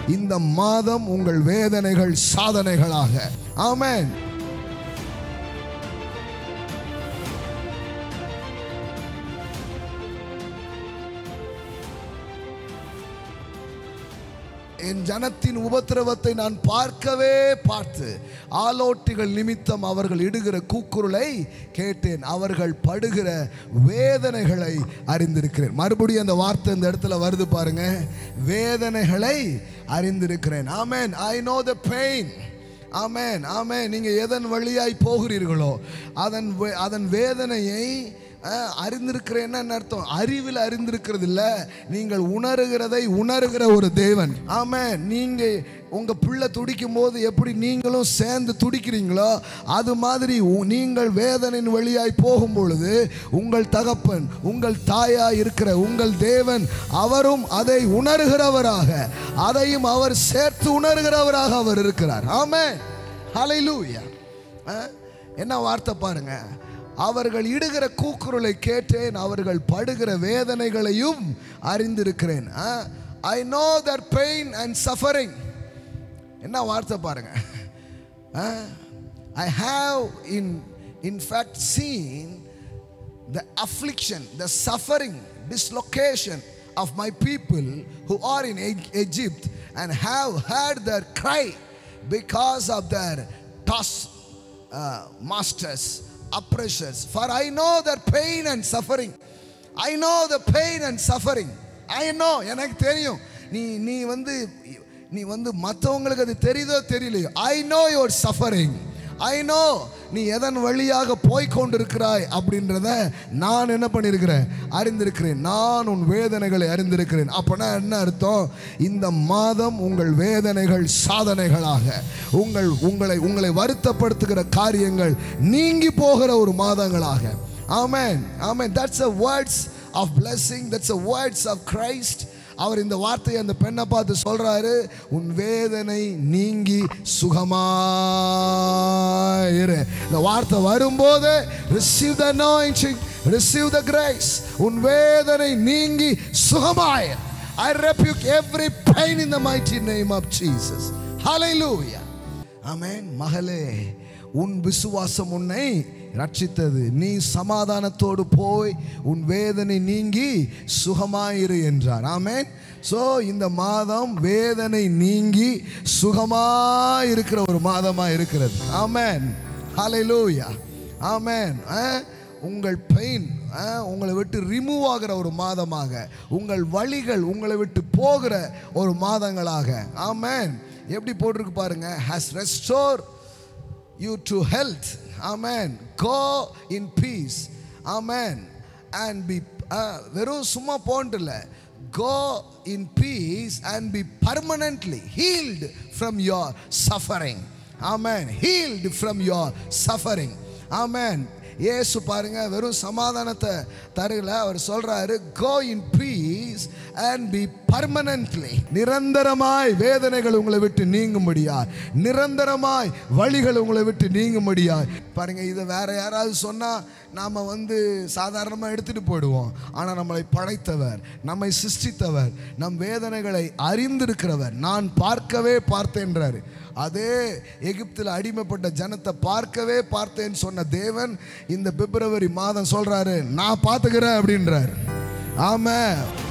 இந்த மாதம் உங்கள் வேதனைகள் சாதனைகளாக ஆமென் என் ஜனத்தின் உபத்திரவத்தை நான் பார்க்கவே பார்த்து ஆலோட்டிகள் நிமித்தம் அவர்கள் இடுகிற கூக்குரலை கேட்டேன் அவர்கள் படுகிற வேதனைகளை அறிந்திருக்கிறேன் மறுபடியும் அந்த வார்த்தை இந்த இடத்துல வருது பாருங்க வேதனைகளை அறிந்திருக்கிறேன் ஆமென் ஐ நோ த பெயின் ஆமென் ஆமென் நீங்க எதன் வழியாய் போகிறீர்களோ அதன் வே- அதன் வேதனையை அஹ், அறிந்திருக்கிறேன்னா என்ன அர்த்தம் அறிவில் அறிந்திருக்கிறது இல்ல நீங்கள் உணர்கிறதை உணர்கிற ஒரு தேவன் ஆமென் நீங்க உங்க பிள்ளை துடிக்கும் போது எப்படி நீங்களும் சேர்ந்து துடிக்கிறீங்களோ அது மாதிரி உ- நீங்கள் வேதனையின் வழியாய் போகும் பொழுது உங்கள் தகப்பன் உங்கள் தாயா இருக்கிற உங்கள் தேவன் அவரும் அதை உணர்கிறவராக அதையும் அவர் சேர்த்து உணர்கிறவராக அவர் இருக்கிறார் ஆமென் ஹalleluya அஹ், என்ன வார்த்தை பாருங்க அவர்கள் இடுகிற கூக்குரலை கேட்டேன் அவர்கள் படுகிற வேதனைகளையும் அறிந்திருக்கிறேன் I know that pain and suffering என்ன வார்த்தை பாருங்க I have in in fact seen the affliction, the suffering, dislocation of my people who are in E- Egypt and have heard their cry because of their toss uh, masters, oppressors. For I know their pain and suffering. I know the pain and suffering. I know எனக்கு தெரியும் நீ நீ வந்து நீ வந்து மற்றவங்களுக்கு அது தெரியுதோ தெரியலையோ I know your suffering I know நீ எதன் வழியாக போய் கொண்டிருக்கிறாய் அப்படின்றத நான் என்ன பண்ணியிருக்கிறேன் அறிந்திருக்கிறேன் நான் உன் வேதனைகளை அறிந்திருக்கிறேன் அப்போனா என்ன அர்த்தம் இந்த மாதம் உங்கள் வேதனைகள் சாதனைகளாக உங்கள் உங்களை உங்களை வருத்தப்படுத்துகிற காரியங்கள் நீங்கி போகிற ஒரு மாதங்களாக amen amen that's a words of blessing that's a words of Christ அவர் இந்த வார்த்தையை அந்த பெண்ணை பார்த்து சொல்றாரு உன் வேதனை நீங்கி சுகமாயிரு இந்த வார்த்தை வரும்போது receive the anointing receive the grace உன் வேதனை நீங்கி சுகமாயிரு I rebuke every pain in the mighty name of Jesus. Hallelujah. ஆமென் மகளே உன் விசுவாசம் உன்னை ரட்சித்தது நீ சமாதானத்தோடு போய் உன் வேதனை நீங்கி சுகமாயிரு என்றார் ஆமென் ஸோ இந்த மாதம் வேதனை நீங்கி சுகமாயிருக்கிற ஒரு மாதமா இருக்கிறது ஆமென் ஹalleluya ஆமென் உங்கள் பெயின் உங்களை விட்டு ரிமூவ் ஆகிற ஒரு மாதமாக உங்கள் வழிகள் உங்களை விட்டு போகிற ஒரு மாதங்களாக ஆமென் எப்படி போட்டிருக்கு பாருங்க has restore you to health amen go in peace amen and be வெறும் சும்மா போன்ட்டு இல்லை go in peace and be permanently healed from your suffering amen healed from your suffering amen இயேசு பாருங்க வெறும் சமாதானத்தை தருகல அவர் சொல்றாரு go in peace and be permanently நிரந்தரமாய் வேதனைகள் உங்களை விட்டு நீங்கும்படியாய் நிரந்தரமாய் வழிகள் உங்களை விட்டு நீங்கும்படியாய் பாருங்க இதை வேற யாராவது சொன்னா நாம வந்து சாதாரணமாக எடுத்துட்டு போயிடுவோம் ஆனால் நம்மளை படைத்தவர் நம்மை சிருஷ்டித்தவர் நம் வேதனைகளை அறிந்திருக்கிறவர் நான் பார்க்கவே பார்த்தேன்றாரு அதே எகிப்தில் அடிமைப்பட்ட ஜனத்தை பார்க்கவே பார்த்தேன்னு சொன்ன தேவன் இந்த பிப்ரவரி மாதம் சொல்றாரு நான் பார்த்துக்கிறேன் அப்படின்றார் ஆமா